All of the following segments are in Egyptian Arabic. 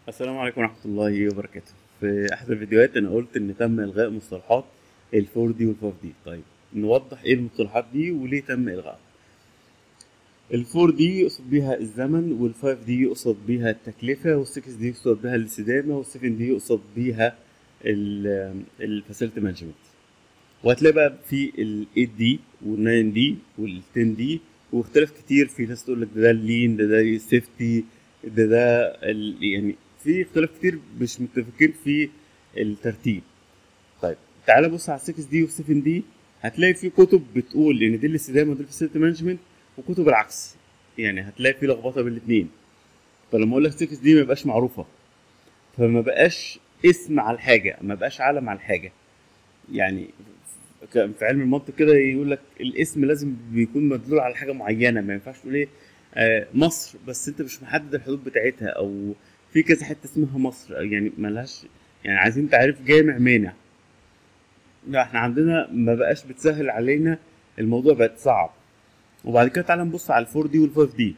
السلام عليكم ورحمة الله وبركاته في أحد الفيديوهات أنا قلت إن تم إلغاء مصطلحات ال 4 دي وال 5 دي طيب نوضح إيه المصطلحات دي وليه تم إلغائها ال 4 دي يقصد بيها الزمن وال 5 دي يقصد بيها التكلفة وال 6 دي يقصد بيها الاستدامة وال 7 دي يقصد بيها الفاسيلتي مانجمنت وهتلاقي بقى في ال 8 دي وال 9 دي وال 10 دي واختلاف كتير في ناس تقول لك ده ده اللين ده ده السيفتي ده ده ال- يعني في اختلاف كتير مش متفقين في الترتيب طيب تعالى بص على 6 دي و 7 دي هتلاقي في كتب بتقول ان دي الاستدامه ودي الفاسيلتي مانجمنت وكتب العكس يعني هتلاقي في لخبطه بين الاثنين فلما اقول لك 6 دي ما بقاش معروفه فما بقاش اسم على الحاجه ما بقاش علم على الحاجه يعني ك- في علم المنطق كده يقول لك الاسم لازم بيكون مدلول على حاجه معينه ما ينفعش تقول ايه آه مصر بس انت مش محدد الحدود بتاعتها او في كذا حته اسمها مصر يعني ملهاش يعني عايزين تعريف جامع مانع لا احنا عندنا ما بقاش بتسهل علينا الموضوع بقت صعب وبعد كده تعالى نبص على الفور دي والفايف دي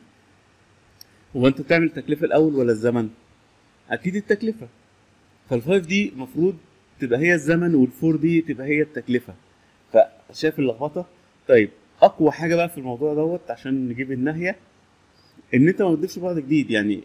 هو انت بتعمل التكلفه الاول ولا الزمن اكيد التكلفه فالفايف دي المفروض تبقى هي الزمن والفور دي تبقى هي التكلفه فشايف اللخبطه طيب اقوى حاجه بقى في الموضوع دوت عشان نجيب الناهيه ان انت ما تضيفش بعض جديد يعني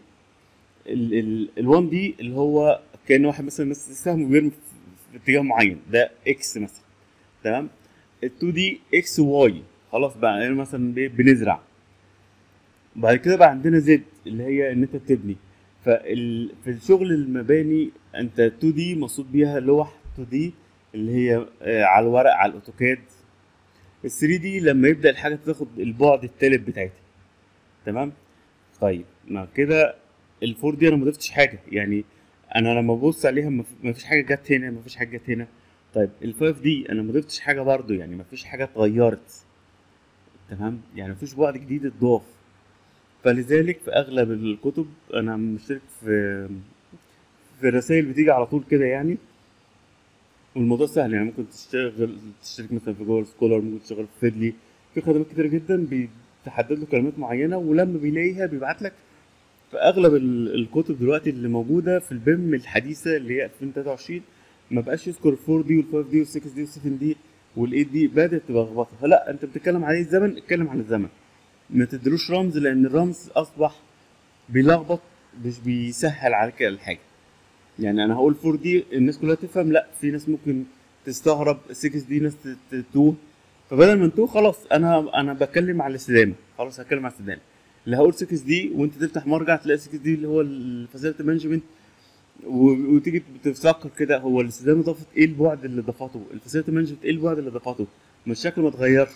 ال ال 1 دي اللي هو كان واحد مثلا ماسك السهم وبيرمي في في اتجاه معين ده اكس مثلا تمام ال 2 دي اكس واي خلاص بقى يعني مثلا إيه بنزرع بعد كده بقى عندنا زد اللي هي ان انت بتبني فال في الشغل المباني انت 2 دي مقصود بيها لوح 2 دي اللي هي آه، على الورق على الاوتوكاد ال 3 دي لما يبدا الحاجه تاخد البعد التالت بتاعتها تمام طيب ما كده الفور دي انا ما ضفتش حاجه يعني انا لما ببص عليها ما في- ما فيش حاجه جت هنا ما فيش حاجه جت هنا طيب الفايف دي انا ما ضفتش حاجه برضو يعني ما فيش حاجه اتغيرت تمام يعني ما فيش بعد جديد اتضاف فلذلك في اغلب الكتب انا مشترك في في الرسائل بتيجي على طول كده يعني والموضوع سهل يعني ممكن تشتغل تشترك مثلا في جوجل سكولر ممكن تشتغل في فيدلي في خدمات كتير جدا بتحدد له كلمات معينه ولما بيلاقيها بيبعت لك في اغلب ال- الكتب دلوقتي اللي موجوده في البيم الحديثه اللي هي 2023 ما بقاش يذكر ال 4 دي وال 5 دي وال 6 دي وال 7 دي وال 8 دي بدات تبقى لخبطه فلا انت بتتكلم عن الزمن اتكلم عن الزمن ما تدلوش رمز لان الرمز اصبح بيلخبط مش بيسهل عليك الحاجه يعني انا هقول 4 دي الناس كلها تفهم لا في ناس ممكن تستغرب 6 دي ناس ت- تتوه فبدل ما نتوه خلاص انا انا بتكلم على الاستدامه خلاص هتكلم على الاستدامه اللي هقول 6 دي وانت تفتح مرجع تلاقي 6 دي اللي هو الفاسيلتي مانجمنت وتيجي تفكر كده هو الاستدامه ضافت ايه البعد اللي ضافته الفاسيلتي مانجمنت ايه البعد اللي ضافته ما الشكل ما اتغيرش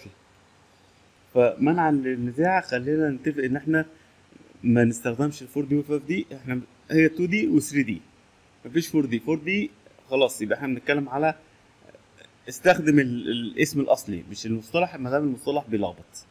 فمنعا للنزاع خلينا نتفق ان احنا ما نستخدمش ال 4 دي وال 5 دي احنا هي 2 دي و 3 دي مفيش 4 دي 4 دي خلاص يبقى احنا بنتكلم على استخدم ال- الاسم الاصلي مش المصطلح ما دام المصطلح بيلخبط